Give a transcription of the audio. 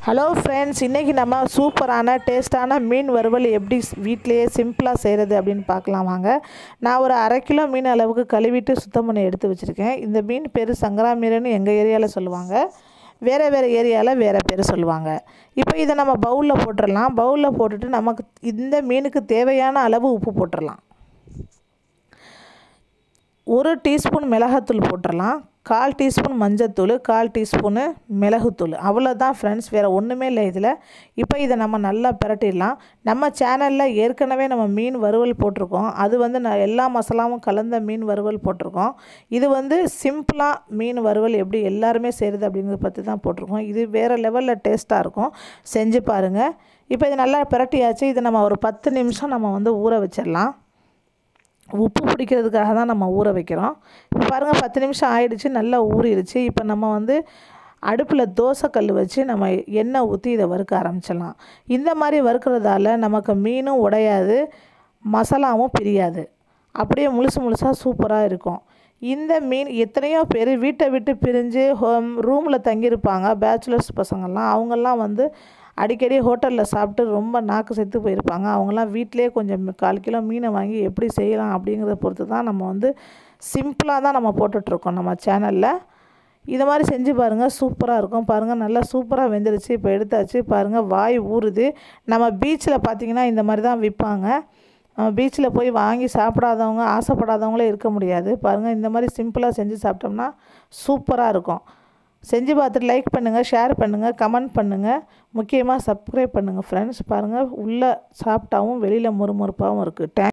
hello friends இன்றைக்கி நம்ம சூப்பரான டேஸ்ட்டான மீன் வறுவல் எப்படி வீட்டிலையே சிம்பிளாக செய்கிறது அப்படின்னு பார்க்கலாம் வாங்க நான் ஒரு அரை கிலோ மீன் அளவுக்கு கழுவிட்டு சுத்தம் பண்ணி எடுத்து வச்சுருக்கேன் இந்த மீன் பேர் சங்கரா மீனுன்னு எங்கள் ஏரியாவில் சொல்லுவாங்க வேறு வேறு ஏரியாவில் வேறு பேர் சொல்லுவாங்க இப்போ இதை நம்ம பவுலில் போட்டுடலாம் பவுலில் போட்டுட்டு நமக்கு இந்த மீனுக்கு தேவையான அளவு உப்பு போட்டுடலாம் ஒரு டீஸ்பூன் மிளகாத்தூள் போட்டுடலாம் கால் டீஸ்பூன் மஞ்சத்தூள் கால் டீஸ்பூனு மிளகுத்தூள் அவ்வளோதான் ஃப்ரெண்ட்ஸ் வேறு ஒன்றுமே இல்லை இதில் இப்போ இதை நம்ம நல்லா பிரட்டிடலாம் நம்ம சேனலில் ஏற்கனவே நம்ம மீன் வறுவல் போட்டிருக்கோம் அது வந்து நான் எல்லா மசாலாவும் கலந்த மீன் வறுவல் போட்டிருக்கோம் இது வந்து சிம்பிளாக மீன் வறுவல் எப்படி எல்லாருமே செய்கிறது அப்படிங்கிறத பற்றி தான் போட்டிருக்கோம் இது வேறு லெவலில் டேஸ்ட்டாக இருக்கும் செஞ்சு பாருங்கள் இப்போ இது நல்லா பிரட்டியாச்சு இதை நம்ம ஒரு பத்து நிமிஷம் நம்ம வந்து ஊற வச்சிடலாம் உப்பு பிடிக்கிறதுக்காக தான் நம்ம ஊற வைக்கிறோம் இப்போ பாருங்கள் பத்து நிமிஷம் ஆயிடுச்சு நல்லா ஊறிடுச்சு இப்போ நம்ம வந்து அடுப்பில் தோசைக்கல் வச்சு நம்ம எண்ணெய் ஊற்றி இதை வறுக்க ஆரம்பிச்சிடலாம் இந்த மாதிரி வறுக்கிறதால நமக்கு மீனும் உடையாது மசாலாவும் பிரியாது அப்படியே முழுசு முழுசாக சூப்பராக இருக்கும் இந்த மீன் எத்தனையோ பேர் வீட்டை விட்டு பிரிஞ்சு ஹோம் ரூமில் தங்கியிருப்பாங்க பேச்சுலர்ஸ் பசங்கள்லாம் அவங்கெல்லாம் வந்து அடிக்கடி ஹோட்டலில் சாப்பிட்டு ரொம்ப நாக்கு செத்து போயிருப்பாங்க அவங்கெல்லாம் வீட்டிலே கொஞ்சம் கால் கிலோ மீனை வாங்கி எப்படி செய்யலாம் அப்படிங்கிறத பொறுத்து தான் நம்ம வந்து சிம்பிளாக தான் நம்ம போட்டுட்ருக்கோம் நம்ம சேனலில் இது மாதிரி செஞ்சு பாருங்கள் சூப்பராக இருக்கும் பாருங்கள் நல்லா சூப்பராக வெந்துருச்சு இப்போ எடுத்தாச்சு பாருங்கள் வாய் ஊறுது நம்ம பீச்சில் பார்த்திங்கன்னா இந்த மாதிரி தான் விற்பாங்க நம்ம பீச்சில் போய் வாங்கி சாப்பிடாதவங்க ஆசைப்படாதவங்களே இருக்க முடியாது பாருங்கள் இந்த மாதிரி சிம்பிளாக செஞ்சு சாப்பிட்டோம்னா சூப்பராக இருக்கும் செஞ்சு பார்த்துட்டு லைக் பண்ணுங்கள் ஷேர் பண்ணுங்கள் கமெண்ட் பண்ணுங்கள் முக்கியமாக சப்ஸ்கிரைப் பண்ணுங்கள் ஃப்ரெண்ட்ஸ் பாருங்கள் உள்ளே சாப்பிட்டாவும் வெளியில் முறுமுறுப்பாகவும் இருக்குது டேங்க்